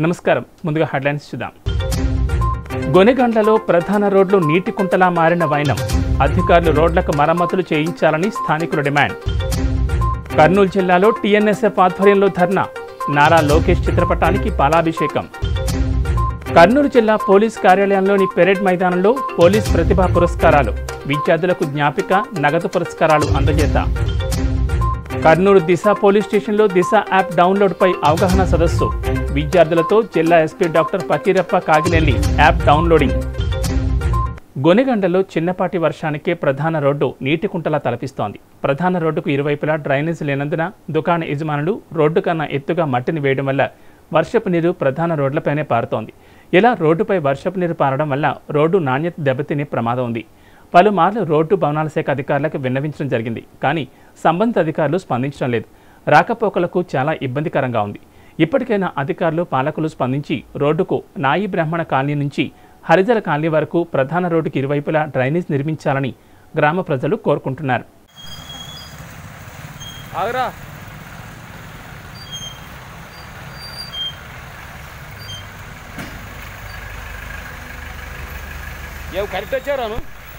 నమస్కారం ముందుగా హెడ్లైన్స్ చూద్దాం గొనెగండ్లలో ప్రధాన రోడ్లు నీటి కుంటలా మారిన వైనం అధికారులు రోడ్లకు మరమ్మతులు చేయించాలని స్థానికుల డిమాండ్ కర్నూలు జిల్లాలో టీఎన్ఎస్ఎఫ్ ఆధ్వర్యంలో ధర్నా నారా లోకేష్ చిత్రపటానికి పాలాభిషేకం కర్నూలు జిల్లా పోలీస్ కార్యాలయంలోని పెరేడ్ మైదానంలో పోలీస్ ప్రతిభా పురస్కారాలు విద్యార్థులకు జ్ఞాపిక నగదు పురస్కారాలు అందజేత కర్నూలు దిశ పోలీస్ స్టేషన్లో దిశ యాప్ డౌన్లోడ్పై అవగాహన సదస్సు విద్యార్థులతో జిల్లా SP doctor Fakirappa Kaginelli app downloading గొనెగండలో చిన్నపాటి వర్షానికే ప్రధాన రోడ్డు నీటి కుంటలా తలపిస్తోంది ప్రధాన రోడ్డుకు ఇరువైపులా డ్రైనేజ్ లేనందున దుకాణ యజమానులు రోడ్డు కన్నా ఎత్తుగా మట్టిని వేయడం వల్ల వర్షపు నీరు ప్రధాన రోడ్లపైనే పారుతోంది ఇలా రోడ్డుపై వర్షపు నీరు పారడం వల్ల రోడ్డు నాణ్యత దెబ్బతినే ప్రమాదం ఉంది పలుమార్లు రోడ్డు భవనాల శాఖ అధికారులకు విన్నవించడం జరిగింది కానీ సంబంధిత అధికారులు స్పందించడం లేదు రాకపోకలకు చాలా ఇబ్బందికరంగా ఉంది ఇప్పటికైనా అధికారులు పాలకులు స్పందించి రోడ్డుకు నాయి బ్రాహ్మణ కాలనీ నుంచి హరిజల కాలనీ వరకు ప్రధాన రోడ్డుకి ఇరువైపులా డ్రైనేజ్ నిర్మించాలని గ్రామ ప్రజలు కోరుకుంటున్నారు ఆగరా ఏం కరెక్ట్ వచ్చారాను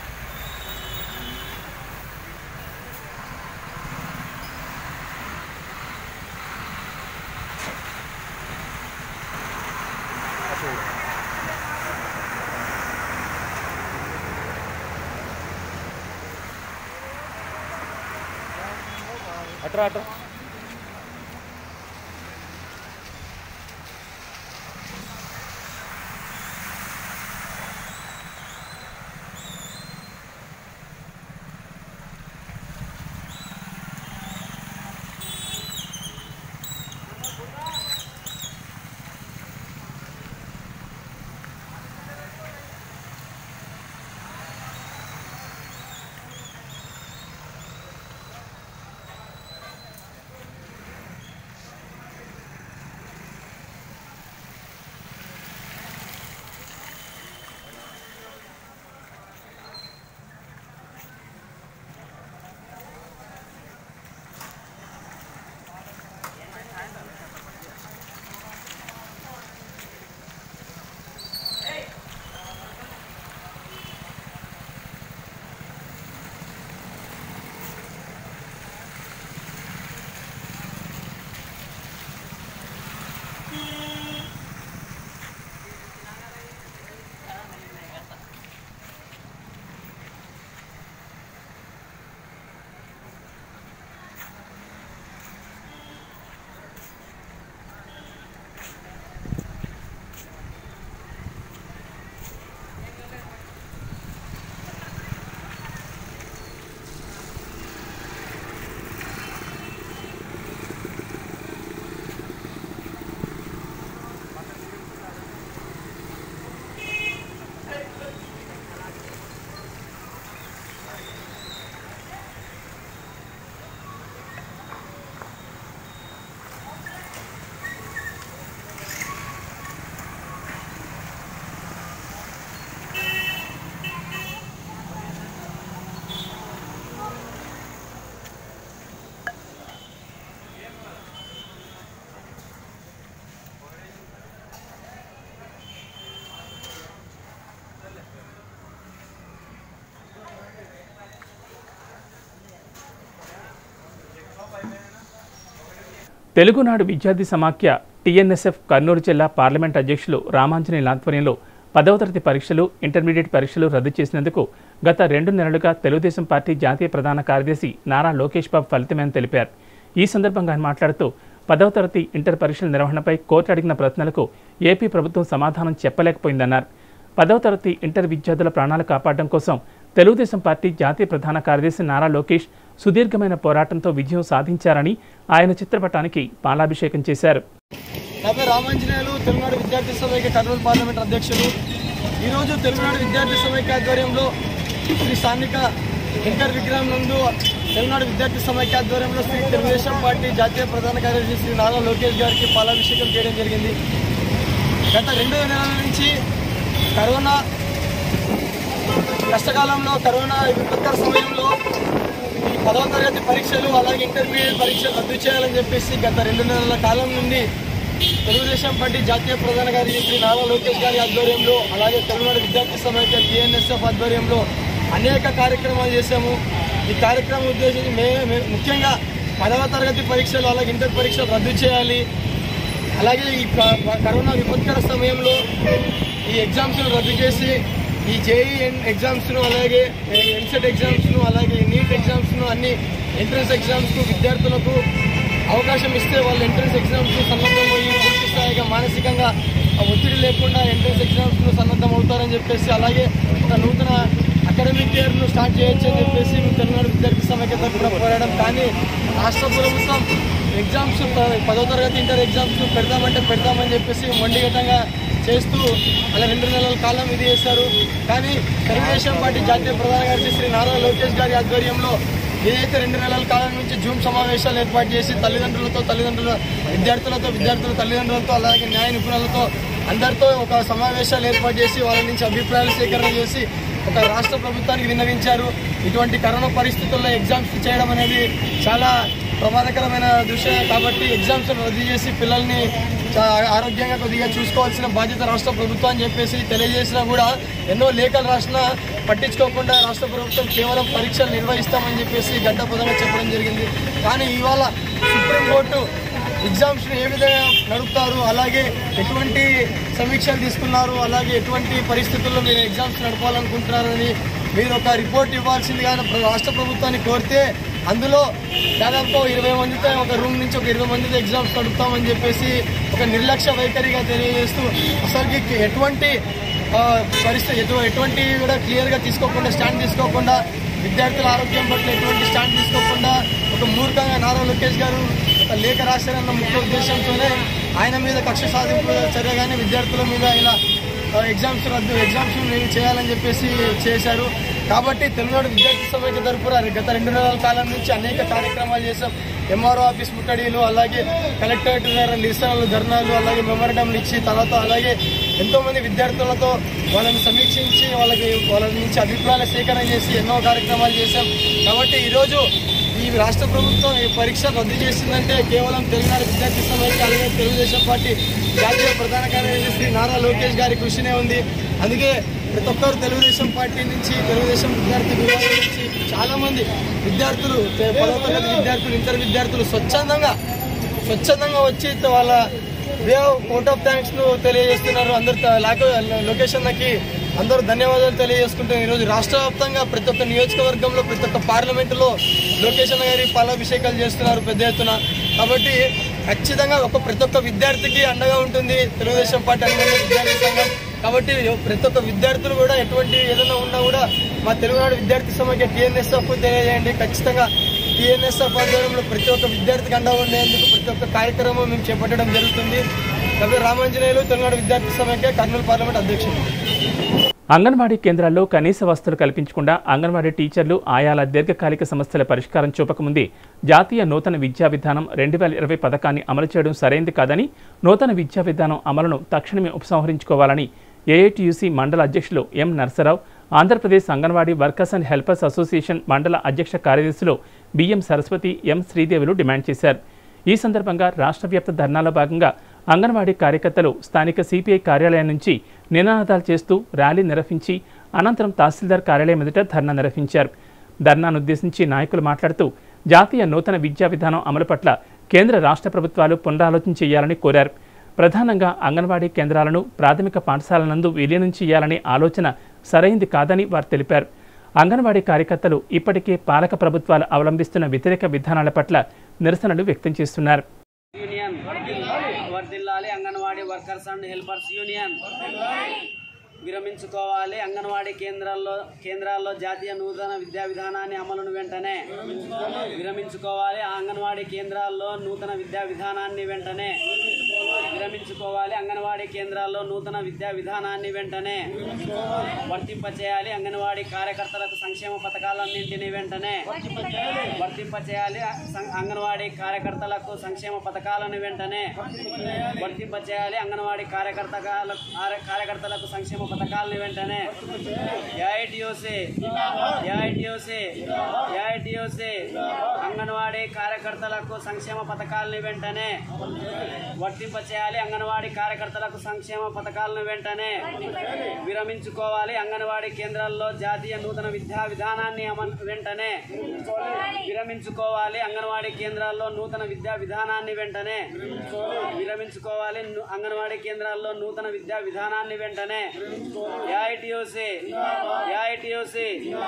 అట్రా అట్రా తెలుగునాడు విద్యార్థి సమాఖ్య టీఎన్ఎస్ఎఫ్ కర్నూలు జిల్లా పార్లమెంట్ అధ్యక్షులు రామాంజనేయుల ఆధ్వర్యంలో పదవ తరగతి పరీక్షలు ఇంటర్మీడియట్ పరీక్షలు రద్దు చేసినందుకు గత రెండు నెలలుగా తెలుగుదేశం పార్టీ జాతీయ ప్రధాన కార్యదర్శి నారా లోకేష్ బాబు ఫలితమని తెలిపారు ఈ సందర్భంగా ఆయన మాట్లాడుతూ పదవ తరగతి ఇంటర్ పరీక్షల నిర్వహణపై కోర్టు అడిగిన ప్రశ్నలకు ఏపీ ప్రభుత్వం సమాధానం చెప్పలేకపోయిందన్నారు పదవ తరగతి ఇంటర్ విద్యార్థుల ప్రాణాలు కాపాడడం కోసం తెలుగుదేశం పార్టీ జాతీయ ప్రధాన కార్యదర్శి నారా లోకేష్ సుదీర్ఘమైన పోరాటంతో విజయం సాధించారని ఆయన చిత్రపటానికి పాలాభిషేకం చేశారు నా పేరు రామాంజనేయులు తెలుగునాడు విద్యార్థి సమైక్య కర్నూలు పార్లమెంట్ అధ్యక్షులు ఈరోజు తెలుగునాడు విద్యార్థి సమైక్య ఆధ్వర్యంలో శ్రీ స్థానిక ఇంటర్ విగ్రహం నందు తెలుగునాడు విద్యార్థి సమైక్య ఆధ్వర్యంలో శ్రీ తెలుగుదేశం పార్టీ జాతీయ ప్రధాన కార్యదర్శి శ్రీ నారా లోకేష్ గారికి పాలాభిషేకం చేయడం జరిగింది గత రెండు నెలల నుంచి కరోనా కష్టకాలంలో కరోనా విపత్కర సమయంలో ఈ పదవ తరగతి పరీక్షలు అలాగే ఇంటర్మీడియట్ పరీక్షలు రద్దు చేయాలని చెప్పేసి గత రెండు నెలల కాలం నుండి తెలుగుదేశం పార్టీ జాతీయ ప్రధాన కార్యదర్శి శ్రీ నారా లోకేష్ గారి ఆధ్వర్యంలో అలాగే తమిళనాడు విద్యార్థి సమైక్య టీఎన్ఎస్ఎఫ్ ఆధ్వర్యంలో అనేక కార్యక్రమాలు చేశాము ఈ కార్యక్రమం ఉద్దేశించి మే మే- ముఖ్యంగా పదవ తరగతి పరీక్షలు అలాగే ఇంటర్ పరీక్షలు రద్దు చేయాలి అలాగే ఈ క- కరోనా విపత్కర సమయంలో ఈ ఎగ్జామ్స్ను రద్దు చేసి ఈ జేఈ ఎగ్జామ్స్ను అలాగే ఎంసెట్ ఎగ్జామ్స్ను అలాగే నీట్ ఎగ్జామ్స్ను అన్ని ఎంట్రన్స్ ఎగ్జామ్స్కు విద్యార్థులకు అవకాశం ఇస్తే వాళ్ళు ఎంట్రన్స్ ఎగ్జామ్స్ను సన్నద్ధమయ్యి పూర్తి స్థాయిగా మానసికంగా ఆ ఒత్తిడి లేకుండా ఎంట్రన్స్ ఎగ్జామ్స్ను సన్నద్ధం అవుతారని చెప్పేసి అలాగే ఒక నూతన అకాడమిక్ ఇయర్ను స్టార్ట్ చేయొచ్చు అని చెప్పేసి మేము తెలంగాణ విద్యార్థి సమైక్య తరఫున పోరాడడం కానీ రాష్ట్ర ప్రభుత్వం ఎగ్జామ్స్ ప- పదో తరగతి ఇంటర్ ఎగ్జామ్స్ పెడదామంటే పెడదామని చెప్పేసి మొండిగతంగా చేస్తూ అలా రెండు నెలల కాలం ఇది చేశారు కానీ తెలుగుదేశం పార్టీ జాతీయ ప్రధాన కార్యదర్శి శ్రీ నారా లోకేష్ గారి ఆధ్వర్యంలో ఏదైతే రెండు నెలల కాలం నుంచి జూమ్ సమావేశాలు ఏర్పాటు చేసి తల్లిదండ్రులతో తల్లిదండ్రుల విద్యార్థులతో విద్యార్థుల తల్లిదండ్రులతో అలాగే న్యాయ నిపుణులతో అందరితో ఒక సమావేశాలు ఏర్పాటు చేసి వాళ్ళ నుంచి అభిప్రాయాలు సేకరణ చేసి ఒక రాష్ట్ర ప్రభుత్వానికి విన్నవించారు ఇటువంటి కరోనా పరిస్థితుల్లో ఎగ్జామ్స్ చేయడం అనేది చాలా ప్రమాదకరమైన దృశ్యం కాబట్టి ఎగ్జామ్స్ రద్దు చేసి పిల్లల్ని చా- ఆరోగ్యంగా కొద్దిగా చూసుకోవాల్సిన బాధ్యత రాష్ట్ర ప్రభుత్వం అని చెప్పేసి తెలియజేసినా కూడా ఎన్నో లేఖలు రాసినా పట్టించుకోకుండా రాష్ట్ర ప్రభుత్వం కేవలం పరీక్షలు నిర్వహిస్తామని చెప్పేసి గడ్డపదంగా చెప్పడం జరిగింది కానీ ఇవాళ సుప్రీంకోర్టు ఎగ్జామ్స్ ఏ విధంగా నడుపుతారు అలాగే ఎటువంటి సమీక్షలు తీసుకున్నారు అలాగే ఎటువంటి పరిస్థితుల్లో మీరు ఎగ్జామ్స్ నడపాలనుకుంటున్నారని మీరు ఒక రిపోర్ట్ ఇవ్వాల్సిందిగా ప్ర- రాష్ట్ర ప్రభుత్వాన్ని కోరితే అందులో దాదాపు ఇరవై మందితో ఒక రూమ్ నుంచి ఒక ఇరవై మందితో ఎగ్జామ్స్ నడుపుతామని చెప్పేసి ఒక నిర్లక్ష్య వైఖరిగా తెలియజేస్తూ అసలుకి ఎటువంటి ఆ, పరిస్థితి ఎటు ఎటువంటి కూడా క్లియర్గా తీసుకోకుండా స్టాండ్ తీసుకోకుండా విద్యార్థుల ఆరోగ్యం పట్ల ఎటువంటి స్టాండ్ తీసుకోకుండా ఒక మూర్ఖంగా నారా లోకేష్ గారు ఒక లేఖ రాశారన్న ముఖ్య ఉద్దేశంతోనే ఆయన మీద కక్ష సాధింపు చర్యగానే విద్యార్థుల మీద ఇలా ఆ, ఎగ్జామ్స్ రద్దు ఎగ్జామ్స్ నేను చేయాలని చెప్పేసి చేశారు కాబట్టి తెలుగునాడు విద్యార్థి సమైక్య తరపున గత రెండు నెలల కాలం నుంచి అనేక కార్యక్రమాలు చేశాం ఎంఆర్ఓ ఆఫీస్ ముట్టడీలు అలాగే కలెక్టరేట్ దగ్గర నిరసనలు ధర్నాలు అలాగే మెమోరండంలు ఇచ్చి తర్వాత అలాగే ఎంతో మంది విద్యార్థులతో వాళ్ళని సమీక్షించి వాళ్ళకి వాళ్ళ నుంచి అభిప్రాయాల సేకరణ చేసి ఎన్నో కార్యక్రమాలు చేశాం కాబట్టి ఈరోజు ఈ రాష్ట్ర ప్రభుత్వం ఈ పరీక్ష రద్దు చేసిందంటే కేవలం తెలంగాణ విద్యార్థి సమైక్య అలాగే తెలుగుదేశం పార్టీ జాతీయ ప్రధాన కార్యదర్శి శ్రీ నారా లోకేష్ గారి కృషినే ఉంది అందుకే ప్రతి ఒక్కరు తెలుగుదేశం పార్టీ నుంచి తెలుగుదేశం విద్యార్థి విభాగం నుంచి చాలా మంది విద్యార్థులు తె- పదవ తరగతి విద్యార్థులు ఇంటర్ విద్యార్థులు స్వచ్ఛందంగా స్వచ్ఛందంగా వచ్చి వాళ్ళ వే కోట్ ఆఫ్ థ్యాంక్స్ ను తెలియజేస్తున్నారు అందరు త- లాకో లొకేషన్లకి అందరూ ధన్యవాదాలు తెలియజేసుకుంటున్నారు ఈరోజు రాష్ట్ర వ్యాప్తంగా ప్రతి ఒక్క నియోజకవర్గంలో ప్రతి ఒక్క పార్లమెంటులో లోకేషన్ గారి పాలాభిషేకాలు చేస్తున్నారు పెద్ద ఎత్తున కాబట్టి ఖచ్చితంగా ఒక ప్రతి ఒక్క విద్యార్థికి అండగా ఉంటుంది తెలుగుదేశం పార్టీ అనుబంధ విద్యార్థి సంఘం కాబట్టి ప్రతి ఒక్క విద్యార్థులు కూడా ఎటువంటి ఏదైనా ఉన్నా కూడా మా తెలుగునాడు విద్యార్థి సమైక్య టీఎన్ఎస్ఎఫ్ తెలియజేయండి ఖచ్చితంగా టీఎన్ఎస్ఎఫ్ ఆధ్వర్యంలో ప్రతి ఒక్క విద్యార్థికి అండగా ఉండేందుకు ప్రతి ఒక్క కార్యక్రమం మేము చేపట్టడం జరుగుతుంది కవి రామాంజనేయులు తెలుగునాడు విద్యార్థి సమైక్య కర్నూలు పార్లమెంట్ అధ్యక్షుడు అంగన్వాడీ కేంద్రాల్లో కనీస వసతులు కల్పించకుండా అంగన్వాడీ టీచర్లు ఆయాల దీర్ఘకాలిక సమస్యల పరిష్కారం చూపకముందే జాతీయ నూతన విద్యా విధానం రెండు వేల ఇరవై పథకాన్ని అమలు చేయడం సరైంది కాదని నూతన విద్యా విధానం అమలును తక్షణమే ఉపసంహరించుకోవాలని ఏఐటియుసి మండల అధ్యక్షులు M Narasarao Andhra Pradesh anganwadi workers and helpers association మండల అధ్యక్ష కార్యదర్శులు BM Saraswati M Sridevulu demand చేశారు ఈ సందర్భంగా రాష్ట్ర వ్యాప్త ధర్నాలో భాగంగా అంగన్వాడీ కార్యకర్తలు స్థానిక సిపిఐ కార్యాలయం నుంచి నినాదాలు చేస్తూ ర్యాలీ నిర్వహించి అనంతరం తహసీల్దార్ కార్యాలయం ఎదుట ధర్నా నిర్వహించారు ధర్నాను ఉద్దేశించి నాయకులు మాట్లాడుతూ జాతీయ నూతన విద్యా విధానం అమలు పట్ల కేంద్ర రాష్ట్ర ప్రభుత్వాలు పునరాలోచన చేయాలని కోరారు ప్రధానంగా అంగన్వాడీ కేంద్రాలను ప్రాథమిక పాఠశాలనందు విలీనం చేయాలనే ఆలోచన సరైంది కాదని వారు తెలిపారు అంగన్వాడీ కార్యకర్తలు ఇప్పటికే పాలక ప్రభుత్వాలు అవలంబిస్తున్న వ్యతిరేక విధానాల పట్ల నిరసనలు వ్యక్తం చేస్తున్నారు యూనియన్ వర్దిల్లాలి anganwadi workers and helpers union విరమించుకోవాలి అంగన్వాడీ కేంద్రాల్లో కేంద్రాల్లో జాతీయ నూతన విద్యా విధానాన్ని అమలును వెంటనే విరమించుకోవాలి ఆ అంగన్వాడీ కేంద్రాల్లో నూతన విద్యా విధానాన్ని వెంటనే విరమించుకోవాలి అంగన్వాడీ కేంద్రాల్లో నూతన విద్యా విధానాన్ని వెంటనే వర్తింపచేయాలి అంగన్వాడీ కార్యకర్తలకు సంక్షేమ పథకాలన్నింటినీ వెంటనే వర్తింపచేయాలి సం- అంగన్వాడీ కార్యకర్తలకు సంక్షేమ పథకాలను వెంటనే వర్తింపచేయాలి అంగన్వాడీ కార్యకర్తల కార్యకర్తలకు సంక్షేమ పథకాలను వెంటనే ఏఐటిఓసి ఏఐటిఓసి ఏఐటిఓసి అంగన్వాడీ కార్యకర్తలకు సంక్షేమ పథకాలను వెంటనే వర్తింపచేయాలి అంగన్వాడీ కార్యకర్తలకు సంక్షేమ పథకాలను వెంటనే విరమించుకోవాలి అంగన్వాడీ కేంద్రాల్లో జాతీయ నూతన విద్యా విధానాన్ని అమలు వెంటనే విరమించుకోవాలి అంగన్వాడీ కేంద్రాల్లో నూతన విద్యా విధానాన్ని వెంటనే విరమించుకోవాలి ను- అంగన్వాడీ కేంద్రాల్లో నూతన విద్యా విధానాన్ని వెంటనే ఏఐటిఓసి ఏఐటిఓసి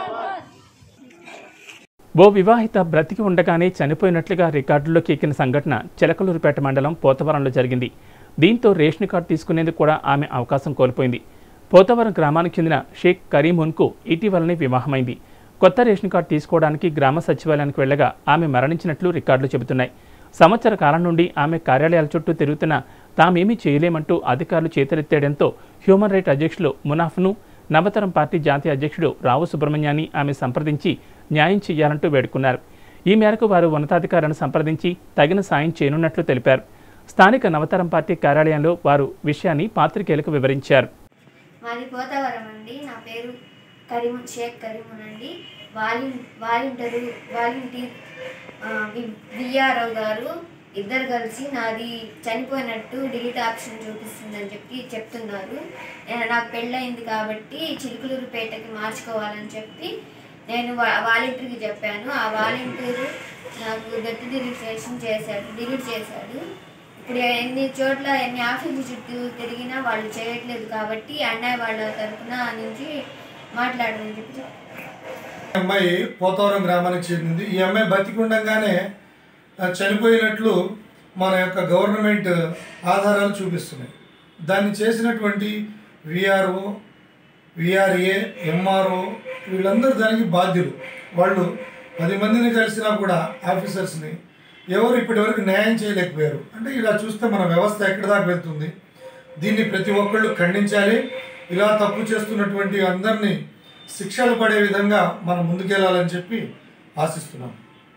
ఓ వివాహిత బ్రతికి ఉండగానే చనిపోయినట్లుగా రికార్డుల్లోకి ఎక్కిన సంఘటన చిలకలూరుపేట మండలం పోతవరంలో జరిగింది దీంతో రేషన్ కార్డు తీసుకునేందుకు కూడా ఆమె అవకాశం కోల్పోయింది పోతవరం గ్రామానికి చెందిన షేక్ కరీమున్కు ఇటీవలనే వివాహమైంది కొత్త రేషన్ కార్డు తీసుకోవడానికి గ్రామ సచివాలయానికి వెళ్ళగా ఆమె మరణించినట్లు రికార్డులు చెబుతున్నాయి సంవత్సర కాలం నుండి ఆమె కార్యాలయాల చుట్టూ తిరుగుతున్న తామేమీ చేయలేమంటూ అధికారులు చేతులెత్తేయడంతో హ్యూమన్ రైట్ అధ్యక్షులు మునాఫ్ను నవతరం పార్టీ జాతీయ అధ్యక్షుడు రావు సుబ్రహ్మణ్యాన్ని ఆమె సంప్రదించి న్యాయం చేయాలంటూ వేడుకున్నారు ఈ మేరకు వారు ఉన్నతాధికారులను సంప్రదించి తగిన సాయం చేయనున్నట్లు తెలిపారు స్థానిక నవతరం పార్టీ కార్యాలయంలో వారు విషయాన్ని పాత్రికేయులకు వివరించారు మాది పోతవరం అండి నా పేరు కరీమున్ షేక్ కరీమున్ అండి వాలిం వాలంటీరు వాలంటీర్ ఆ, వి- విఆర్ఓ గారు ఇద్దరు కలిసి నాది చనిపోయినట్టు డిలీట్ ఆప్షన్ చూపిస్తుందని చెప్పి చెప్తున్నారు నేను నాకు పెళ్ళయింది కాబట్టి చిలుకలూరుపేటకి మార్చుకోవాలని చెప్పి నేను వా- వాలంటీర్కి చెప్పాను ఆ వాలంటీరు నాకు డెత్ డిలీటేషన్ చేశాడు డిలీట్ చేశాడు ఇప్పుడు ఎన్ని చోట్ల ఎన్ని ఆఫీసు చుట్టూ తిరిగినా వాళ్ళు చేయట్లేదు కాబట్టి అన్నయ్య వాళ్ళ తరఫున నుంచి మాట్లాడమని చెప్పి చెప్పారు. ఈ అమ్మాయి పోతవరం గ్రామానికి చెందింది ఈ అమ్మాయి బతికి ఉండగానే ఆ, చనిపోయినట్లు మన యొక్క గవర్నమెంట్ ఆధారాలు చూపిస్తున్నాయి దాన్ని చేసినటువంటి విఆర్ఓ విఆర్ఏ ఎంఆర్ఓ వీళ్ళందరూ దానికి బాధ్యులు వాళ్ళు పది మందిని కలిసినా కూడా ఆఫీసర్స్ని ఎవరు ఇప్పటివరకు న్యాయం చేయలేకపోయారు అంటే ఇలా చూస్తే మన వ్యవస్థ ఎక్కడి దాకా వెళ్తుంది దీన్ని ప్రతి ఒక్కళ్ళు ఖండించాలి ఇలా తప్పు చేస్తున్నటువంటి అందరినీ శిక్షలు పడే విధంగా మనం ముందుకెళ్ళాలని చెప్పి ఆశిస్తున్నాం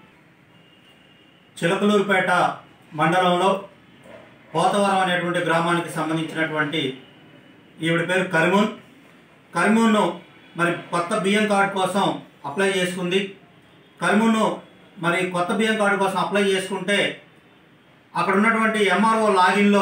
చిలకలూరుపేట మండలంలో పోతవరం అనేటువంటి గ్రామానికి సంబంధించినటువంటి ఈవిడ పేరు కరిమూన్ కరిమూన్ను మరి కొత్త బియ్యం కార్డు కోసం అప్లై చేసుకుంది కరిమూన్ను మరి కొత్త బియ్యం కార్డు కోసం అప్లై చేసుకుంటే అక్కడ ఉన్నటువంటి ఎంఆర్ఓ లాగిన్లో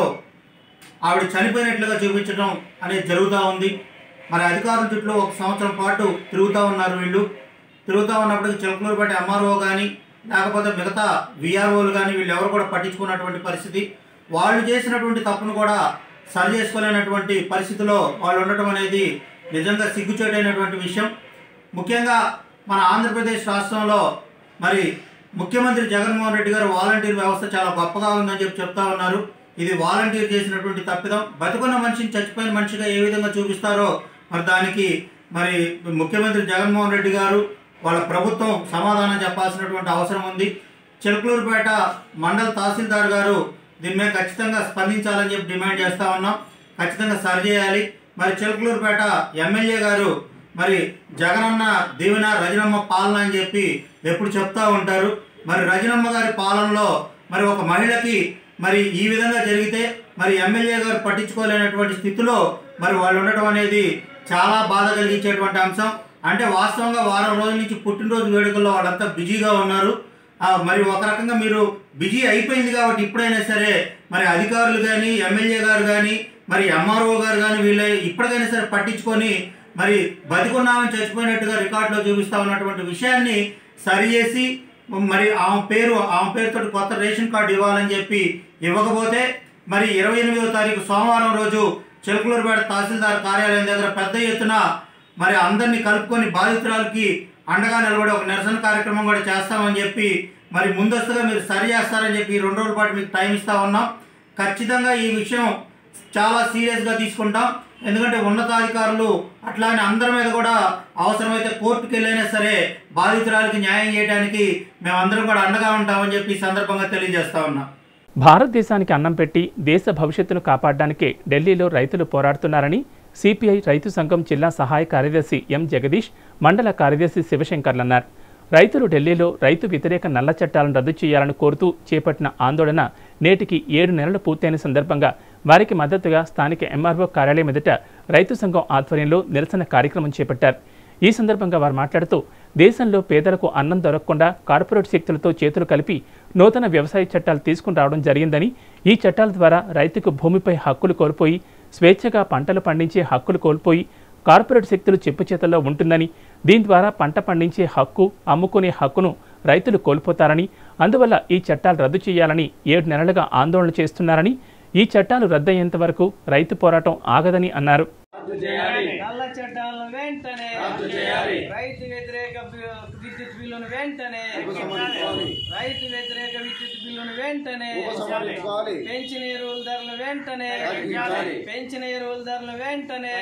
ఆవిడ చనిపోయినట్లుగా చూపించడం అనేది జరుగుతూ ఉంది మరి అధికారుల చుట్టూ ఒక సంవత్సరం పాటు తిరుగుతూ ఉన్నారు వీళ్ళు తిరుగుతూ ఉన్నప్పటికీ చిలకలూరుపేట ఎంఆర్ఓ కానీ లేకపోతే మిగతా విఆర్ఓలు కానీ వీళ్ళు ఎవరు కూడా పట్టించుకున్నటువంటి పరిస్థితి వాళ్ళు చేసినటువంటి తప్పును కూడా సరి చేసుకోలేనటువంటి పరిస్థితిలో వాళ్ళు ఉండటం అనేది నిజంగా సిగ్గుచేటైనటువంటి విషయం ముఖ్యంగా మన ఆంధ్రప్రదేశ్ రాష్ట్రంలో మరి ముఖ్యమంత్రి జగన్మోహన్ రెడ్డి గారు వాలంటీర్ వ్యవస్థ చాలా గొప్పగా ఉందని చెప్పి చెప్తా ఉన్నారు ఇది వాలంటీర్ చేసినటువంటి తప్పిదం బతుకున్న మనిషిని చచ్చిపోయిన మనిషిగా ఏ విధంగా చూపిస్తారో మరి దానికి మరి ముఖ్యమంత్రి జగన్మోహన్ రెడ్డి గారు వాళ్ళ ప్రభుత్వం సమాధానం చెప్పాల్సినటువంటి అవసరం ఉంది చిలకలూరుపేట మండల తహసీల్దార్ గారు దీని మీద ఖచ్చితంగా స్పందించాలని చెప్పి డిమాండ్ చేస్తా ఉన్నాం ఖచ్చితంగా సరి చేయాలి మరి చిలకలూరుపేట ఎమ్మెల్యే గారు మరి జగనన్న దీవెన రజనమ్మ పాలన అని చెప్పి ఎప్పుడు చెప్తా ఉంటారు మరి రజనమ్మ గారి పాలనలో మరి ఒక మహిళకి మరి ఈ విధంగా జరిగితే మరి ఎమ్మెల్యే గారు పట్టించుకోలేనటువంటి స్థితిలో మరి వాళ్ళు ఉండటం అనేది చాలా బాధ కలిగించేటువంటి అంశం అంటే వాస్తవంగా వారం రోజుల నుంచి పుట్టినరోజు వేడుకల్లో వాళ్ళంతా బిజీగా ఉన్నారు ఆ, మరి ఒక రకంగా మీరు బిజీ అయిపోయింది కాబట్టి ఇప్పుడైనా సరే మరి అధికారులు కానీ ఎమ్మెల్యే గారు కానీ మరి ఎంఆర్ఓ గారు కానీ వీళ్ళ ఇప్పటికైనా సరే పట్టించుకొని మరి బతికున్నామని చచ్చిపోయినట్టుగా రికార్డులో చూపిస్తా ఉన్నటువంటి విషయాన్ని సరిచేసి మరి ఆమె పేరు ఆమె పేరుతో కొత్త రేషన్ కార్డు ఇవ్వాలని చెప్పి ఇవ్వకపోతే మరి ఇరవై ఎనిమిదో తారీఖు సోమవారం రోజు చిలకలూరుపేట తహసీల్దార్ కార్యాలయం దగ్గర పెద్ద ఎత్తున మరి అందరినీ కలుపుకొని బాధితురాలకి అండగా నిలబడి ఒక నిరసన కార్యక్రమం కూడా చేస్తామని చెప్పి మరి ముందస్తుగా మీరు సరి చేస్తారని చెప్పి ఈ రెండు రోజుల పాటు మీకు టైం ఇస్తా ఉన్నాం ఖచ్చితంగా ఈ విషయం చాలా సీరియస్గా తీసుకుంటాం ఎందుకంటే ఉన్నతాధికారులు అట్లానే అందరి మీద కూడా అవసరమైతే కోర్టుకు వెళ్ళైనా సరే బాధితురాలకి న్యాయం చేయడానికి మేమందరం కూడా అండగా ఉంటామని చెప్పి ఈ సందర్భంగా తెలియజేస్తా ఉన్నాం భారతదేశానికి అన్నం పెట్టి దేశ భవిష్యత్తును కాపాడడానికే ఢిల్లీలో రైతులు పోరాడుతున్నారని సిపిఐ రైతు సంఘం జిల్లా సహాయ కార్యదర్శి ఎం జగదీష్ మండల కార్యదర్శి శివశంకర్లు అన్నారు రైతులు ఢిల్లీలో రైతు వ్యతిరేక నల్ల చట్టాలను రద్దు చేయాలని కోరుతూ చేపట్టిన ఆందోళన నేటికి ఏడు నెలలు పూర్తయిన సందర్భంగా వారికి మద్దతుగా స్థానిక ఎంఆర్ఓ కార్యాలయం ఎదుట రైతు సంఘం ఆధ్వర్యంలో నిరసన కార్యక్రమం చేపట్టారు ఈ సందర్భంగా వారు మాట్లాడుతూ దేశంలో పేదలకు అన్నం దొరకకుండా కార్పొరేట్ శక్తులతో చేతులు కలిపి నూతన వ్యవసాయ చట్టాలు తీసుకుని రావడం జరిగిందని ఈ చట్టాల ద్వారా రైతుకు భూమిపై హక్కులు కోల్పోయి స్వేచ్ఛగా పంటలు పండించే హక్కులు కోల్పోయి కార్పొరేట్ శక్తులు చెప్పు చేతల్లో ఉంటుందని దీని ద్వారా పంట పండించే హక్కు అమ్ముకునే హక్కును రైతులు కోల్పోతారని అందువల్ల ఈ చట్టాలు రద్దు చేయాలని ఏడు నెలలుగా ఆందోళన చేస్తున్నారని ఈ చట్టాలు రద్దయ్యేంత వరకు రైతు పోరాటం ఆగదని అన్నారు నల్ల చట్టాలను వెంటనే రైతు వ్యతిరేక బి- విద్యుత్ బిల్లును వెంటనే రైతు వ్యతిరేక విద్యుత్ బిల్లును వెంటనే పెంచిన ఎరువుల ధరలు వెంటనే పెంచిన ఎరువుల ధరలు వెంటనే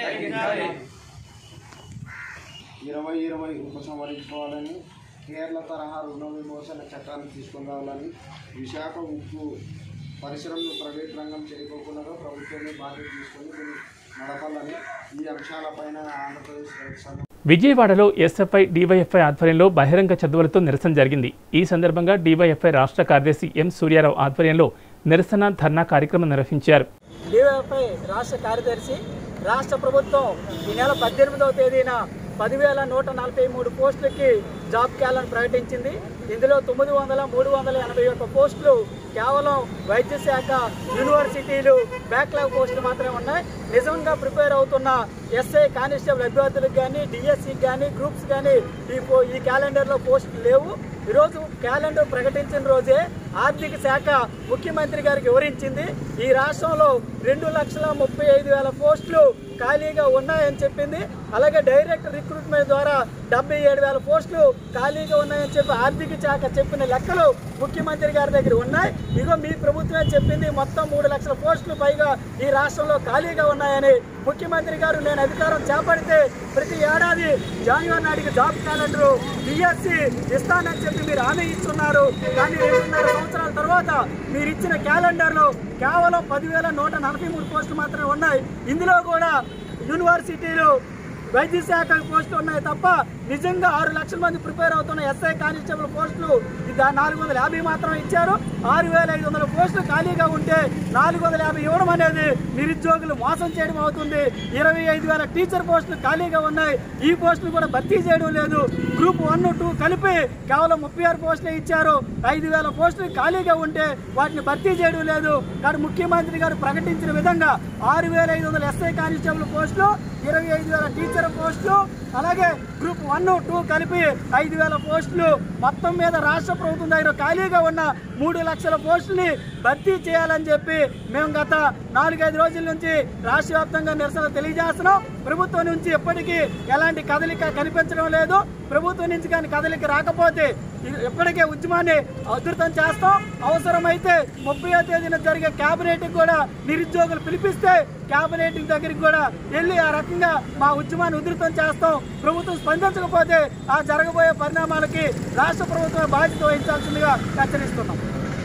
ఇరవై ఇరవై ఉపసంహరించుకోవాలని కేరళ తరహా రుణ విమోచన చట్టాన్ని తీసుకుని రావాలని విశాఖ ఉక్కు పరిశ్రమలు ప్రైవేట్ రంగం చెడిపోకుండా ప్రభుత్వమే బాధ్యత తీసుకొని దీన్ని నడపాలని ఈ అంశాలపైన ఆంధ్రప్రదేశ్ రైతు సంఘం విజయవాడలో ఎస్ఎఫ్ఐ డివైఎఫ్ఐ ఆధ్వర్యంలో బహిరంగ చదువులతో నిరసన జరిగింది ఈ సందర్భంగా డివైఎఫ్ఐ రాష్ట్ర కార్యదర్శి ఎం సూర్యారావు ఆధ్వర్యంలో నిరసన ధర్నా కార్యక్రమం నిర్వహించారు డివైఎఫ్ఐ రాష్ట్ర కార్యదర్శి రాష్ట్ర ప్రభుత్వం ఈ నెల పద్దెనిమిదవ తేదీన పదివేల నూట నలభై మూడు పోస్టులకి జాబ్ క్యాలను ప్రకటించింది ఇందులో తొమ్మిది వందల మూడు వందల ఎనభై ఒక్క పోస్టులు కేవలం వైద్య శాఖ యూనివర్సిటీలు బ్యాక్లాగ్ పోస్టులు మాత్రమే ఉన్నాయి నిజంగా ప్రిపేర్ అవుతున్న ఎస్ఐ కానిస్టేబుల్ అభ్యర్థులకు కానీ డిఎస్సికి కానీ గ్రూప్స్ కానీ ఈ పో- ఈ క్యాలెండర్లో పోస్టులు లేవు ఈరోజు క్యాలెండర్ ప్రకటించిన రోజే ఆర్థిక శాఖ ముఖ్యమంత్రి గారికి వివరించింది ఈ రాష్ట్రంలో రెండు లక్షల ముప్పై ఐదు వేల పోస్టులు ఖాళీగా ఉన్నాయని చెప్పింది అలాగే డైరెక్ట్ రిక్రూట్మెంట్ ద్వారా డెబ్బై ఏడు వేల పోస్టులు ఖాళీగా ఉన్నాయని చెప్పి ఆర్థిక శాఖ చెప్పిన లెక్కలు ముఖ్యమంత్రి గారి దగ్గర ఉన్నాయి ఇగో మీ ప్రభుత్వమే చెప్పింది మొత్తం మూడు లక్షల పోస్టులు పైగా ఈ రాష్ట్రంలో ఖాళీగా ఉన్నాయని ముఖ్యమంత్రి గారు నేను అధికారం చేపడితే ప్రతి ఏడాది జాన్యువరి నాటికి జాబ్ క్యాలెండర్ డిఎస్సి ఇస్తానని చెప్పి మీరు హామీ ఇస్తున్నారు కానీ రెండున్నర సంవత్సరాల తర్వాత మీరు ఇచ్చిన క్యాలెండర్లో కేవలం పదివేల నూట నలభై మూడు పోస్టులు మాత్రమే ఉన్నాయి ఇందులో కూడా యూనివర్సిటీలు వైద్య శాఖ పోస్టులు ఉన్నాయి తప్ప నిజంగా ఆరు లక్షల మంది ప్రిపేర్ అవుతున్న ఎస్ఐ కానిస్టేబుల్ పోస్టులు ఇది నాలుగు వందల యాభై మాత్రం ఇచ్చారు ఆరు వేల ఐదు వందల పోస్టులు ఖాళీగా ఉంటే నాలుగు వందల యాభై ఇవ్వడం అనేది నిరుద్యోగులు మోసం చేయడం అవుతుంది ఇరవై ఐదు వేల టీచర్ పోస్టులు ఖాళీగా ఉన్నాయి ఈ పోస్టులు కూడా భర్తీ చేయడం లేదు గ్రూప్ వన్ టూ కలిపి కేవలం ముప్పై ఆరు పోస్టులే ఇచ్చారు ఐదు వేల పోస్టులు ఖాళీగా ఉంటే వాటిని భర్తీ చేయడం లేదు కానీ ముఖ్యమంత్రి గారు ప్రకటించిన విధంగా ఆరు వేల ఐదు వందల ఎస్ఐ కానిస్టేబుల్ పోస్టులు ఇరవై ఐదు వేల టీచర్ పోస్టులు అలాగే గ్రూప్ వన్ టూ కలిపి ఐదు వేల పోస్టులు మొత్తం మీద రాష్ట్ర ప్రభుత్వం దగ్గర ఖాళీగా ఉన్న మూడు లక్షల పోస్టుల్ని భర్తీ చేయాలని చెప్పి మేము గత నాలుగైదు రోజుల నుంచి రాష్ట్ర వ్యాప్తంగా నిరసన తెలియజేస్తున్నాం ప్రభుత్వం నుంచి ఎప్పటికీ ఎలాంటి కదలిక కనిపించడం లేదు ప్రభుత్వం నుంచి కానీ కదలిక రాకపోతే ఇ- ఇప్పటికే ఉద్యమాన్ని ఉధృతం చేస్తాం అవసరమైతే ముప్పై తేదీన జరిగే క్యాబినెట్ కూడా నిరుద్యోగులు పిలిపిస్తే క్యాబినెట్ దగ్గరికి కూడా వెళ్ళి ఆ రకంగా మా ఉద్యమాన్ని ఉధృతం చేస్తాం ప్రభుత్వం స్పందించకపోతే ఆ జరగబోయే పరిణామాలకి రాష్ట్ర ప్రభుత్వం బాధ్యత వహించాల్సిందిగా హెచ్చరిస్తున్నాం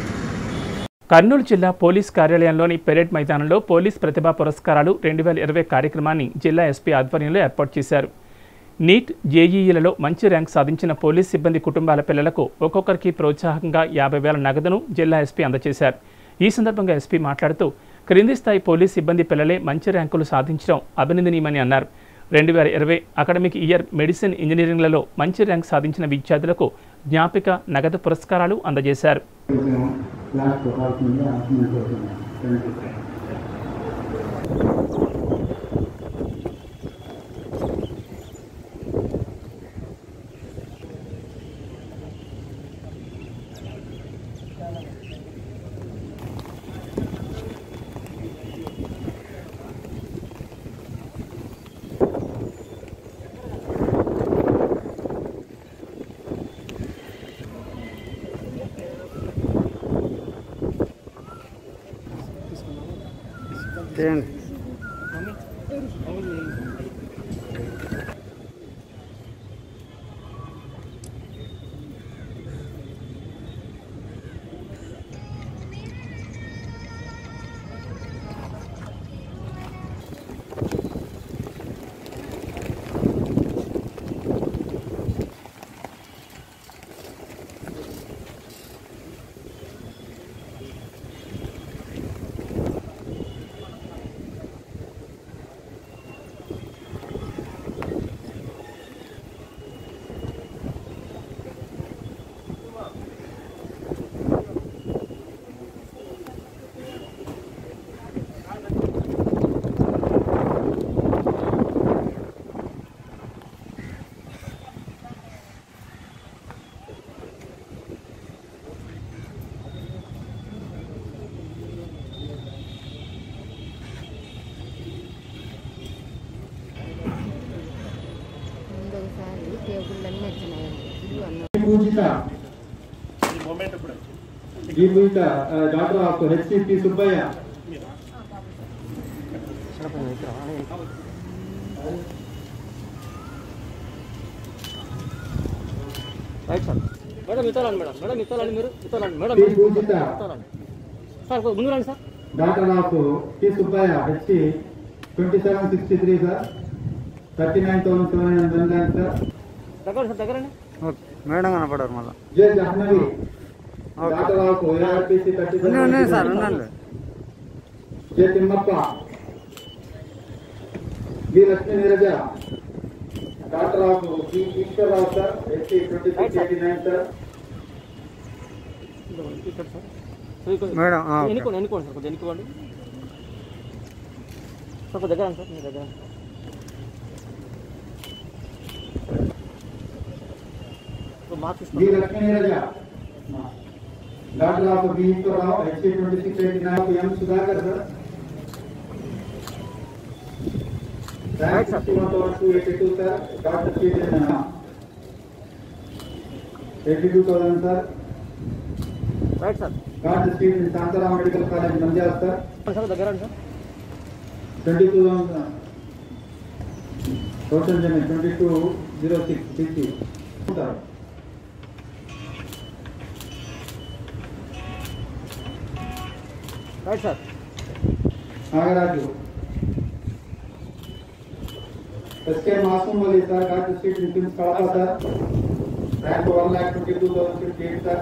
కర్నూలు జిల్లా పోలీస్ కార్యాలయంలోని పెరేడ్ మైదానంలో పోలీస్ ప్రతిభా పురస్కారాలు రెండు వేల ఇరవై కార్యక్రమాన్ని జిల్లా ఎస్పీ ఆధ్వర్యంలో ఏర్పాటు చేశారు నీట్ జేఈఈలలో మంచి ర్యాంక్ సాధించిన పోలీస్ సిబ్బంది కుటుంబాల పిల్లలకు ఒక్కొక్కరికి ప్రోత్సాహకంగా యాభై వేల నగదును జిల్లా ఎస్పీ అందజేశారు ఈ సందర్భంగా ఎస్పీ మాట్లాడుతూ క్రింది స్థాయి పోలీస్ సిబ్బంది పిల్లలే మంచి ర్యాంకులు సాధించడం అభినందనీయమని అన్నారు రెండు వేల ఇరవై అకాడమిక్ ఇయర్ మెడిసిన్ ఇంజనీరింగ్లలో మంచి ర్యాంక్ సాధించిన విద్యార్థులకు జ్ఞాపిక నగదు పురస్కారాలు అందజేశారు క్లాస్ కావాల్సింది ఆత్మీయ థ్యాంక్ యూ టేబుల్ అన్నీ వచ్చినాయండి ఇల్లు అన్న పూజిత ఈ Pujitha daughter of HCP Subbaiah right sir madam ఇతోలండి మేడం మేడం ఇతోలండి మీరు ఇతోలండి మేడం శ్రీ పూజిత ఇతోలండి సార్ ముందు రండి sir daughter of T Subbaiah HC twenty seven sixty three sir thirty nine thousand seven hundred nine sir దగ్గర సార్ దగ్గరండి మేడం కనపడారు మళ్ళీ J Jahnavi daughter of ARPC thirty sir ఉండండి J Thimmappa B Lakshmi Neeraja daughter of B Eswararao sir HC twenty six eighty nine sir ఇక్కడ sir so ఇక్కడ- madam, ఆ, okay. ఎన్నుకోండి ఎన్నుకోండి సార్ కొంచెం ఎన్నుకోండి సార్ కొంచెం దగ్గర రండి సార్ మీ దగ్గర marks B Lakshmi Neeraja daughter of B Eswararao HC twenty six eighty nine M Sudhakar sir rank sixty one thousand two eighty two sir doctor Chaitanya eighty two thousand sir right sir doctor street Shantaram medical college Nandyal sir sir దగ్గర రండి sir twenty two thousand twenty two zero six sixty sir right sir Nagaraju SK Masoom Ali sir doctor street insurance Kadapa sir rank one lakh twenty two thousand fifty eight sir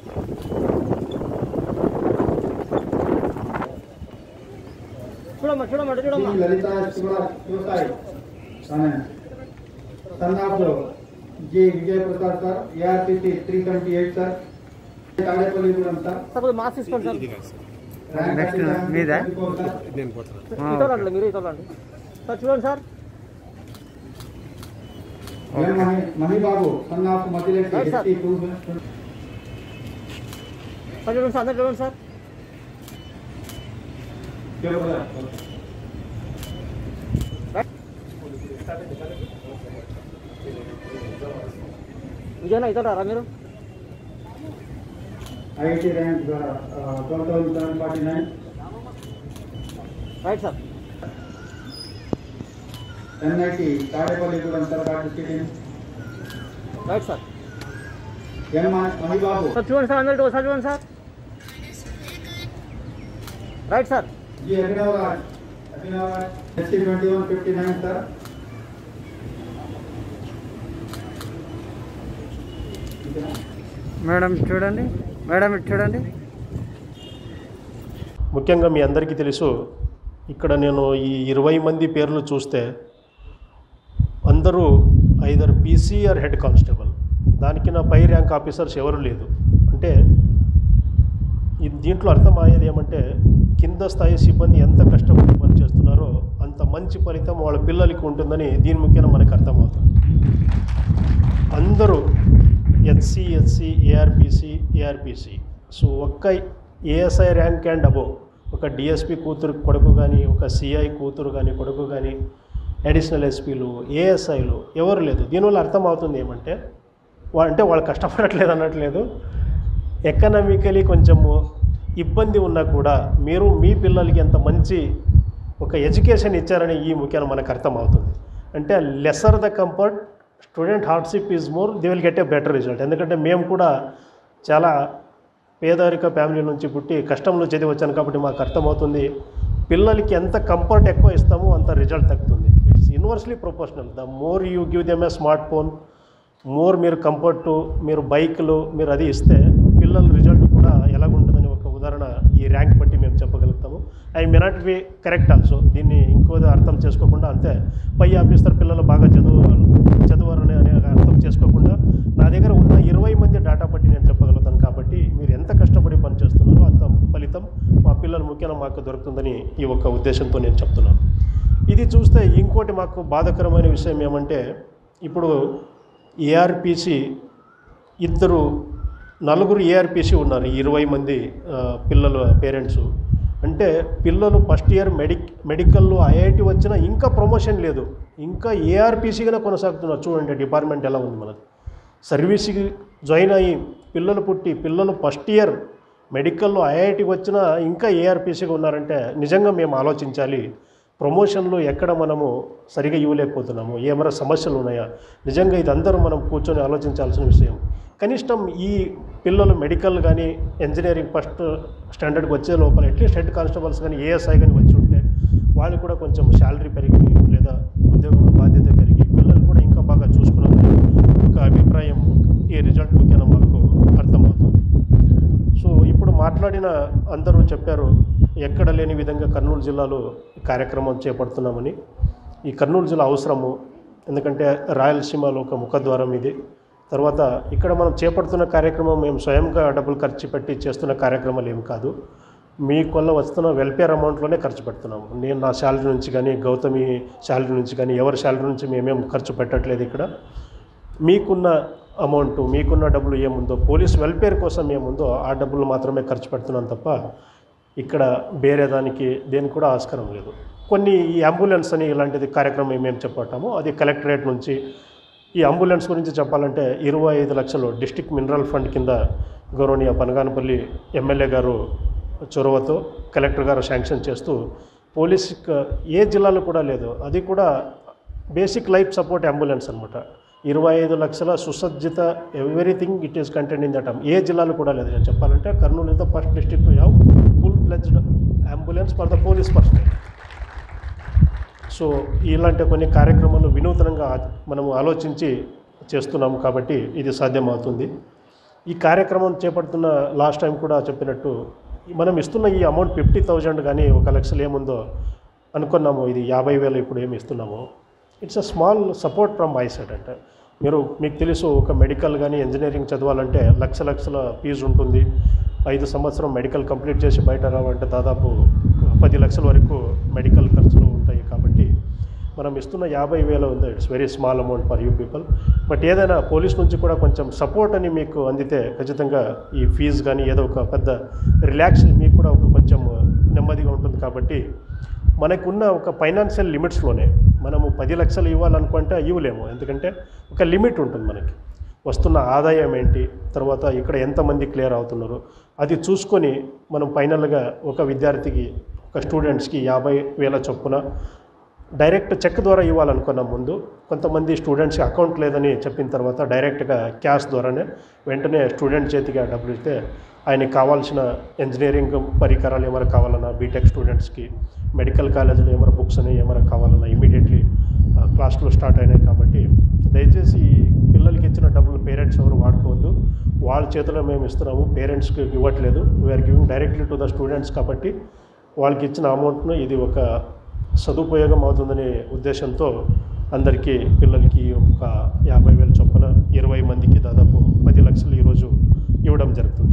చూడమ్మా చూడమ్మా అటు చూడమ్మా Shri Lalitha Siva Sivasai son son of G Vijay Prasad sir ARTC three twenty eight sir Tadepalligudem sir sir కొంచెం marks తీసుకోండి sir rank next మీదా? ఇతోలండి మీరు ఇతోలండి సార్ చూడండి sir M Mahi Mahibabu son of Mathireddy right sir. HT two sir చూడండి సార్ అందరు చూడండి సార్ విజయనా ఇతోటారా మీరు IIT rank twelve thousand seven forty nine right sir NIT Tadepalligudem sir doctor city right sir M Mahibabu sir చూడండి సార్ అందరు ఒకసారి చూడండి sir right sir G Abhinav Raj Abhinav Raj HT twenty one fifty nine sir madam చూడండి మేడం ఇటు చూడండి ముఖ్యంగా మీ అందరికీ తెలుసు ఇక్కడ నేను ఈ ఇరవై మంది పేర్లు చూస్తే అందరూ either PC R head constable దానికి నా పై ర్యాంక్ ఆఫీసర్స్ ఎవరు లేదు అంటే ఈ దీంట్లో అర్థమయ్యేది ఏమంటే కింద స్థాయి సిబ్బంది ఎంత కష్టపడి పనిచేస్తున్నారో అంత మంచి ఫలితం వాళ్ళ పిల్లలకి ఉంటుందని దీని ముఖ్యంగా మనకు అర్థమవుతుంది అందరూ HC SC ARPC ARPC so ఒక్క ఏఎస్ఐ ర్యాంక్ అండ్ అబోవ్ ఒక డిఎస్పి కూతురు కొడుకు కానీ ఒక సిఐ కూతురు కానీ కొడుకు కానీ అడిషనల్ ఎస్పీలు ఏఎస్ఐలు ఎవరు లేదు దీనివల్ల అర్థమవుతుంది ఏమంటే వా అంటే వాళ్ళు కష్టపడట్లేదు అనట్లేదు ఎకనామికలీ కొంచెము ఇబ్బంది ఉన్నా కూడా మీరు మీ పిల్లలకి ఎంత మంచి ఒక ఎడ్యుకేషన్ ఇచ్చారని ఈ ముఖ్యంగా మనకు అర్థమవుతుంది అంటే lesser the comfort student hardship is more they will get a better result ఎందుకంటే మేము కూడా చాలా పేదరిక ఫ్యామిలీ నుంచి పుట్టి కష్టంలో చదివి వచ్చాను కాబట్టి మాకు అర్థమవుతుంది పిల్లలకి ఎంత కంఫర్ట్ ఎక్కువ ఇస్తామో అంత రిజల్ట్ తగ్గుతుంది it's inversely proportional the more you give them a smartphone more మీరు కంఫర్ట్ మీరు బైక్లు మీరు అది ఇస్తే పిల్లల రిజల్ట్ కూడా ఎలాగుంటుందని ఒక ఉదాహరణ ఈ ర్యాంక్ బట్టి మేము చెప్పగలుగుతాము I may not be correct also దీన్ని ఇంకో అర్థం చేసుకోకుండా అంతే పై ఆఫీసర్ పిల్లలు బాగా చదువు చదువరని అనే అర్థం చేసుకోకుండా నా దగ్గర ఉన్న ఇరవై మంది డేటా బట్టి నేను చెప్పగలుగుతాను కాబట్టి మీరు ఎంత కష్టపడి పనిచేస్తున్నారో అంత ఫలితం మా పిల్లలు ముఖ్యంగా మాకు దొరుకుతుందని ఈ ఒక్క ఉద్దేశంతో నేను చెప్తున్నాను ఇది చూస్తే ఇంకోటి మాకు బాధాకరమైన విషయం ఏమంటే ఇప్పుడు ఏఆర్పిసి ఇద్దరు నలుగురు ఏఆర్పిసి ఉన్నారు ఈ ఇరవై మంది ఆ, పిల్లల పేరెంట్స్ అంటే పిల్లలు ఫస్ట్ ఇయర్ మెడిక్ మెడికల్లో ఐఐటి వచ్చినా ఇంకా ప్రమోషన్ లేదు ఇంకా ఏఆర్పీసీగానే కొనసాగుతున్నారు చూడండి డిపార్ట్మెంట్ ఎలా ఉంది మనది సర్వీస్కి జాయిన్ అయ్యి పిల్లలు పుట్టి పిల్లలు ఫస్ట్ ఇయర్ మెడికల్లో ఐఐటికి వచ్చినా ఇంకా ఏఆర్పీసీగా ఉన్నారంటే నిజంగా మేము ఆలోచించాలి ప్రమోషన్లు ఎక్కడ మనము సరిగా ఇవ్వలేకపోతున్నాము ఏమైనా సమస్యలు ఉన్నాయా నిజంగా ఇది అందరూ మనం కూర్చొని ఆలోచించాల్సిన విషయం కనిష్టం ఈ పిల్లలు మెడికల్ కానీ ఇంజనీరింగ్ ఫస్ట్ స్టాండర్డ్కి వచ్చే లోపల అట్లీస్ట్ హెడ్ కానిస్టేబుల్స్ కానీ ఏఎస్ఐ కానీ వచ్చి ఉంటే వాళ్ళు కూడా కొంచెం శాలరీ పెరిగి లేదా ఉద్యోగంలో బాధ్యత పెరిగి పిల్లలు కూడా ఇంకా బాగా చూసుకున్నామని ఒక అభిప్రాయం ఈ రిజల్ట్ ముఖ్యంగా మాకు అర్థమవుతుంది సో ఇప్పుడు మాట్లాడిన అందరూ చెప్పారు ఎక్కడ లేని విధంగా కర్నూలు జిల్లాలో ఈ కార్యక్రమం చేపడుతున్నామని ఈ కర్నూలు జిల్లా అవసరము ఎందుకంటే రాయలసీమలో ఒక ముఖద్వారం ఇది తర్వాత ఇక్కడ మనం చేపడుతున్న కార్యక్రమం మేము స్వయంగా డబ్బులు ఖర్చు పెట్టి చేస్తున్న కార్యక్రమాలు ఏం కాదు మీ కొల్ల వస్తున్న వెల్ఫేర్ అమౌంట్లోనే ఖర్చు పెడుతున్నాము నేను నా శాలరీ నుంచి కానీ గౌతమి శాలరీ నుంచి కానీ ఎవరి శాలరీ నుంచి మేమేం ఖర్చు పెట్టట్లేదు ఇక్కడ మీకున్న అమౌంట్ మీకున్న డబ్బులు ఏముందో పోలీస్ వెల్ఫేర్ కోసం ఏముందో ఆ డబ్బులు మాత్రమే ఖర్చు పెడుతున్నాం తప్ప ఇక్కడ వేరే దానికి దేనికి కూడా ఆస్కారం లేదు కొన్ని ఈ అంబులెన్స్ అని ఇలాంటిది కార్యక్రమం మేము చెప్పటామో అది కలెక్టరేట్ నుంచి ఈ అంబులెన్స్ గురించి చెప్పాలంటే ఇరవై ఐదు లక్షలు డిస్టిక్ మినరల్ ఫండ్ కింద గౌరవనీయ పనగానపల్లి ఎమ్మెల్యే గారు చొరవతో కలెక్టర్ గారు శాంక్షన్ చేస్తూ పోలీస్ ఏ జిల్లాలో కూడా లేదు అది కూడా బేసిక్ లైఫ్ సపోర్ట్ అంబులెన్స్ అనమాట ఇరవై ఐదు లక్షల సుసజ్జిత everything it is content in that ఏ జిల్లాలో కూడా లేదు నేను చెప్పాలంటే Kurnool is the first district to have full pledged ambulance for the police personnel so ఇలాంటి కొన్ని కార్యక్రమాలు వినూతనంగా ఆ- మనము ఆలోచించి చేస్తున్నాము కాబట్టి ఇది సాధ్యమవుతుంది ఈ కార్యక్రమం చేపడుతున్న లాస్ట్ టైం కూడా చెప్పినట్టు మనం ఇస్తున్న ఈ అమౌంట్ ఫిఫ్టీ థౌజండ్ కానీ ఒక లక్షలు ఏముందో అనుకున్నాము ఇది యాభై వేలు ఇప్పుడు ఏమి ఇస్తున్నాము it's a small support from my side అంటే మీరు మీకు తెలుసు ఒక మెడికల్ కానీ ఇంజనీరింగ్ చదవాలంటే లక్ష లక్షల ఫీజు ఉంటుంది ఐదు సంవత్సరం మెడికల్ కంప్లీట్ చేసి బయట రావాలంటే దాదాపు పది లక్షల వరకు మెడికల్ ఖర్చులు ఉంటాయి కాబట్టి మనం ఇస్తున్న యాభై వేలు ఉంది it's very small amount for you people but ఏదైనా పోలీస్ నుంచి కూడా కొంచెం సపోర్ట్ అని మీకు అందితే ఖచ్చితంగా ఈ ఫీజు కానీ ఏదో ఒక పెద్ద రిలాక్స్ మీకు కూడా ఒక కొంచెం నెమ్మదిగా ఉంటుంది కాబట్టి మనకున్న ఒక ఫైనాన్షియల్ లిమిట్స్లోనే మనము పది లక్షలు ఇవ్వాలనుకుంటే ఇవ్వలేము ఎందుకంటే ఒక లిమిట్ ఉంటుంది మనకి వస్తున్న ఆదాయం ఏంటి తర్వాత ఇక్కడ ఎంతమంది క్లియర్ అవుతున్నారు అది చూసుకొని మనం ఫైనల్గా ఒక విద్యార్థికి ఒక స్టూడెంట్స్కి యాభై వేల చొప్పున డైరెక్ట్ చెక్ ద్వారా ఇవ్వాలనుకున్నాం ముందు కొంతమంది స్టూడెంట్స్కి అకౌంట్ లేదని చెప్పిన తర్వాత డైరెక్ట్గా క్యాష్ ద్వారానే వెంటనే స్టూడెంట్ చేతికి ఆ డబ్బులు ఇస్తే ఆయనకి కావాల్సిన ఇంజనీరింగ్ పరికరాలు ఏమైనా కావాలన్నా బీటెక్ స్టూడెంట్స్కి మెడికల్ కాలేజీలో ఏమైనా బుక్స్ అని ఏమైనా కావాలన్నా ఇమీడియట్లీ క్లాస్లో స్టార్ట్ అయినాయి కాబట్టి దయచేసి పిల్లలకి ఇచ్చిన డబ్బులు పేరెంట్స్ ఎవరు వాడుకోవద్దు వాళ్ళ చేతిలో మేము ఇస్తున్నాము పేరెంట్స్కి ఇవ్వట్లేదు we're giving directly to the students కాబట్టి వాళ్ళకి ఇచ్చిన అమౌంట్ను ఇది ఒక సదుపయోగం అవుతుందనే ఉద్దేశంతో అందరికీ పిల్లలకి ఒక యాభై వేల చొప్పున ఇరవై మందికి దాదాపు పది లక్షలు ఈరోజు ఇవ్వడం జరుగుతుంది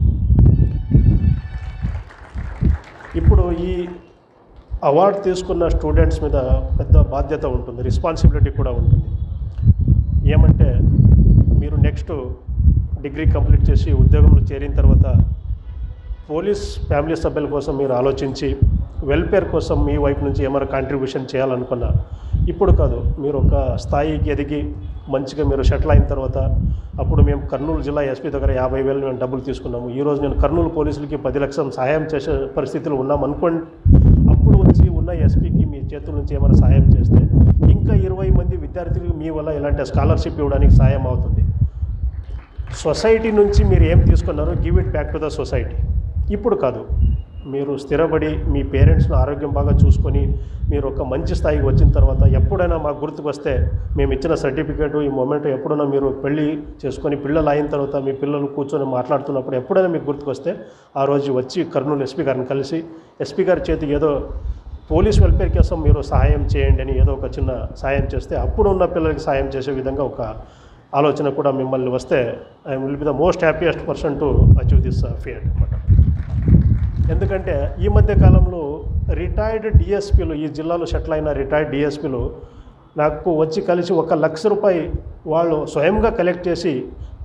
ఇప్పుడు ఈ అవార్డు తీసుకున్న స్టూడెంట్స్ మీద పెద్ద బాధ్యత ఉంటుంది రెస్పాన్సిబిలిటీ కూడా ఉంటుంది ఏమంటే మీరు నెక్స్ట్ డిగ్రీ కంప్లీట్ చేసి ఉద్యోగంలో చేరిన తర్వాత పోలీస్ ఫ్యామిలీ సభ్యుల కోసం మీరు ఆలోచించి వెల్ఫేర్ కోసం మీ వైపు నుంచి ఏమైనా కాంట్రిబ్యూషన్ చేయాలనుకున్నా ఇప్పుడు కాదు మీరు ఒక స్థాయికి ఎదిగి మంచిగా మీరు సెటిల్ అయిన తర్వాత అప్పుడు మేము కర్నూలు జిల్లా ఎస్పీ దగ్గర యాభై వేలు మేము డబ్బులు తీసుకున్నాము ఈరోజు నేను కర్నూలు పోలీసులకి పది లక్షలు సహాయం చేసే పరిస్థితిలో ఉన్నాం అనుకోండి అప్పుడు వచ్చి ఉన్న ఎస్పీకి మీ చేతుల నుంచి ఏమైనా సహాయం చేస్తే ఇంకా ఇరవై మంది విద్యార్థులకు మీ వల్ల ఇలాంటి స్కాలర్షిప్ ఇవ్వడానికి సాయం అవుతుంది సొసైటీ నుంచి మీరు ఏం తీసుకున్నారో give it back to the society ఇప్పుడు కాదు మీరు స్థిరపడి మీ పేరెంట్స్ను ఆరోగ్యం బాగా చూసుకొని మీరు ఒక మంచి స్థాయికి వచ్చిన తర్వాత ఎప్పుడైనా మాకు గుర్తుకు వస్తే మేము ఇచ్చిన సర్టిఫికేట్ ఈ మొమెంట్ ఎప్పుడైనా మీరు పెళ్ళి చేసుకొని పిల్లలు అయిన తర్వాత మీ పిల్లలు కూర్చొని మాట్లాడుతున్నప్పుడు ఎప్పుడైనా మీకు గుర్తుకొస్తే ఆ రోజు వచ్చి కర్నూలు ఎస్పీ గారిని కలిసి ఎస్పీ గారి చేతికి ఏదో పోలీస్ వెల్ఫేర్ కోసం మీరు సహాయం చేయండి అని ఏదో ఒక చిన్న సహాయం చేస్తే అప్పుడు ఉన్న పిల్లలకి సహాయం చేసే విధంగా ఒక ఆలోచన కూడా మిమ్మల్ని వస్తే I will be the most happiest person to achieve this fear అనమాట ఎందుకంటే ఈ మధ్య కాలంలో రిటైర్డ్ డిఎస్పీలు ఈ జిల్లాలో సెటిల్ అయిన రిటైర్డ్ డిఎస్పీలు నాకు వచ్చి కలిసి ఒక లక్ష రూపాయి వాళ్ళు స్వయంగా కలెక్ట్ చేసి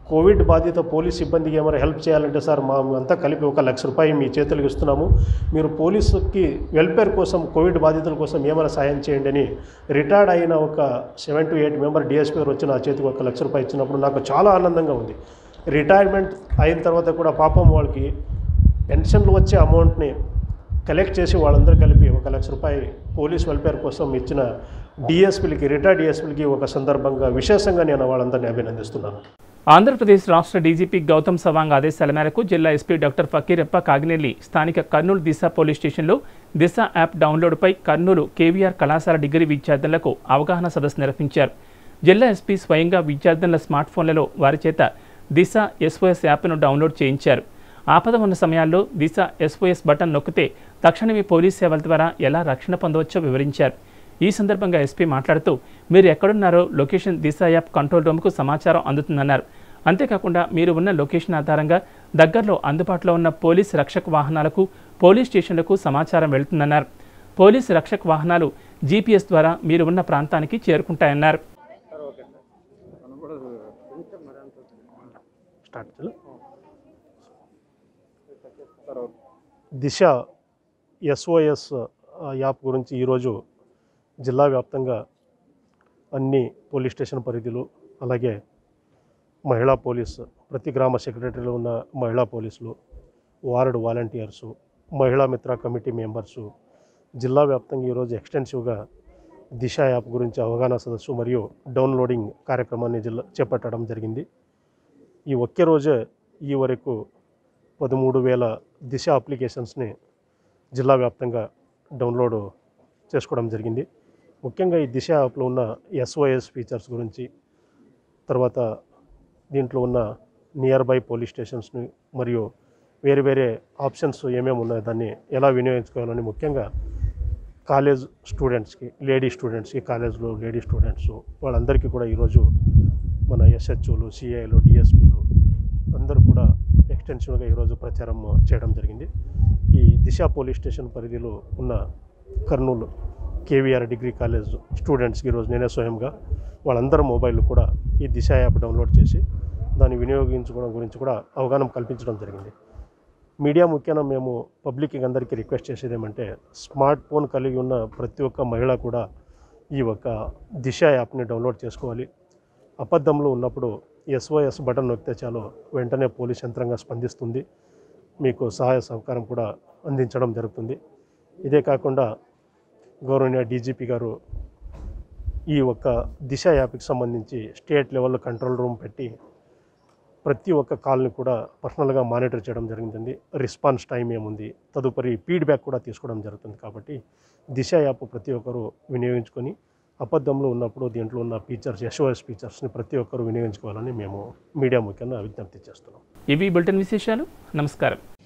కోవిడ్ బాధిత పోలీస్ సిబ్బందికి ఏమైనా హెల్ప్ చేయాలంటే సార్ మా అంతా కలిపి ఒక లక్ష రూపాయలు మీ చేతులకు ఇస్తున్నాము మీరు పోలీసుకి వెల్ఫేర్ కోసం కోవిడ్ బాధితుల కోసం ఏమైనా సాయం చేయండి అని రిటైర్డ్ అయిన ఒక seven two eight member DSP గారు వచ్చి నా చేతికి ఒక లక్ష రూపాయలు ఇచ్చినప్పుడు నాకు చాలా ఆనందంగా ఉంది రిటైర్మెంట్ అయిన తర్వాత కూడా పాపం వాళ్ళకి పెన్షన్లు వచ్చే అమౌంట్ని కలెక్ట్ చేసి వాళ్ళందరూ కలిపి ఒక లక్ష రూపాయలు పోలీస్ వెల్ఫేర్ కోసం ఇచ్చిన డిఎస్పీలకి రిటైర్డ్ డిఎస్పీలకి ఒక సందర్భంగా విశేషంగా నేను వాళ్ళందరినీ అభినందిస్తున్నాను ఆంధ్రప్రదేశ్ రాష్ట్ర డీజీపీ గౌతమ్ సవాంగ్ ఆదేశాల మేరకు జిల్లా ఎస్పీ డాక్టర్ ఫకీరప్ప కాగినెల్లి స్థానిక కర్నూలు దిశ పోలీస్ స్టేషన్లో దిశ యాప్ డౌన్లోడ్పై కర్నూలు కేవీఆర్ కళాశాల డిగ్రీ విద్యార్థులకు అవగాహన సదస్సు నిర్వహించారు జిల్లా ఎస్పీ స్వయంగా విద్యార్థుల స్మార్ట్ ఫోన్లలో వారి చేత దిశ ఎస్ఓఎస్ యాప్ను డౌన్లోడ్ చేయించారు ఆపద ఉన్న సమయాల్లో దిశ ఎస్ఓఎస్ బటన్ నొక్కితే తక్షణమే పోలీస్ సేవల ద్వారా ఎలా రక్షణ పొందవచ్చో వివరించారు ఈ సందర్భంగా ఎస్పీ మాట్లాడుతూ మీరు ఎక్కడున్నారో లొకేషన్ దిశ యాప్ కంట్రోల్ రూమ్కు సమాచారం అందుతుందన్నారు అంతేకాకుండా మీరు ఉన్న లొకేషన్ ఆధారంగా దగ్గరలో అందుబాటులో ఉన్న పోలీస్ రక్షక వాహనాలకు పోలీస్ స్టేషన్లకు సమాచారం వెళ్తుందన్నారు పోలీస్ రక్షక వాహనాలు జీపీఎస్ ద్వారా మీరు ఉన్న ప్రాంతానికి చేరుకుంటాయన్నారు స్టార్ట్ చేయాలి? దిశ ఎస్ఓఎస్ యాప్ గురించి ఈరోజు జిల్లా వ్యాప్తంగా అన్ని పోలీస్ స్టేషన్ పరిధిలో అలాగే మహిళా పోలీసు ప్రతి గ్రామ సెక్రటరీలో ఉన్న మహిళా పోలీసులు వార్డు వాలంటీర్సు మహిళా మిత్ర కమిటీ మెంబర్సు జిల్లా వ్యాప్తంగా ఈరోజు ఎక్స్టెన్సివ్గా దిశ యాప్ గురించి అవగాహన సదస్సు మరియు డౌన్లోడింగ్ కార్యక్రమాన్ని జిల్లా చేపట్టడం జరిగింది ఈ ఒకే రోజే ఈ వరకు పదమూడు వేల దిశ అప్లికేషన్స్ని జిల్లా వ్యాప్తంగా డౌన్లోడ్ చేసుకోవడం జరిగింది ముఖ్యంగా ఈ దిశ యాప్లో ఉన్న ఎస్ఓఎస్ ఫీచర్స్ గురించి తర్వాత దీంట్లో ఉన్న నియర్ బై పోలీస్ స్టేషన్స్ని మరియు వేరే వేరే ఆప్షన్స్ ఏమేమి ఉన్నాయో దాన్ని ఎలా వినియోగించుకోవాలని ముఖ్యంగా కాలేజ్ స్టూడెంట్స్కి లేడీ స్టూడెంట్స్కి కాలేజ్లో లేడీ స్టూడెంట్స్ వాళ్ళందరికీ కూడా ఈరోజు మన ఎస్హెచ్ఓలు సిఐలు డిఎస్పీలు అందరూ కూడా ఎక్స్టెన్షన్గా ఈరోజు ప్రచారం చేయడం జరిగింది ఈ దిశ పోలీస్ స్టేషన్ పరిధిలో ఉన్న కర్నూలు కేవీఆర్ డిగ్రీ కాలేజ్ స్టూడెంట్స్కి ఈరోజు నేనే స్వయంగా వాళ్ళందరి మొబైల్ కూడా ఈ దిశ యాప్ డౌన్లోడ్ చేసి దాన్ని వినియోగించుకోవడం గురించి కూడా అవగాహన కల్పించడం జరిగింది మీడియా ముఖ్యంగా మేము పబ్లిక్ అందరికీ రిక్వెస్ట్ చేసేది ఏమంటే స్మార్ట్ ఫోన్ కలిగి ఉన్న ప్రతి ఒక్క మహిళ కూడా ఈ ఒక దిశ యాప్ని డౌన్లోడ్ చేసుకోవాలి అబద్ధంలో ఉన్నప్పుడు ఎస్ఓఎస్ బటన్ నొక్కితే చాలు వెంటనే పోలీస్ యంత్రంగా స్పందిస్తుంది మీకు సహాయ సహకారం కూడా అందించడం జరుగుతుంది ఇదే కాకుండా గౌరవనీయ డీజీపీ గారు ఈ ఒక్క దిశ యాప్కి సంబంధించి స్టేట్ లెవెల్లో కంట్రోల్ రూమ్ పెట్టి ప్రతి ఒక్క కాల్ని కూడా పర్సనల్గా మానిటర్ చేయడం జరిగింది రెస్పాన్స్ టైం ఏముంది తదుపరి ఫీడ్బ్యాక్ కూడా తీసుకోవడం జరుగుతుంది కాబట్టి దిశ యాప్ ప్రతి ఒక్కరూ వినియోగించుకొని అబద్ధంలో ఉన్నప్పుడు దీంట్లో ఉన్న ఫీచర్స్ ఎస్ఓఎస్ ఫీచర్స్ని ప్రతి ఒక్కరూ వినియోగించుకోవాలని మేము మీడియా ముఖ్యంగా విజ్ఞప్తి చేస్తున్నాం ఇవి బులెటిన్ విశేషాలు నమస్కారం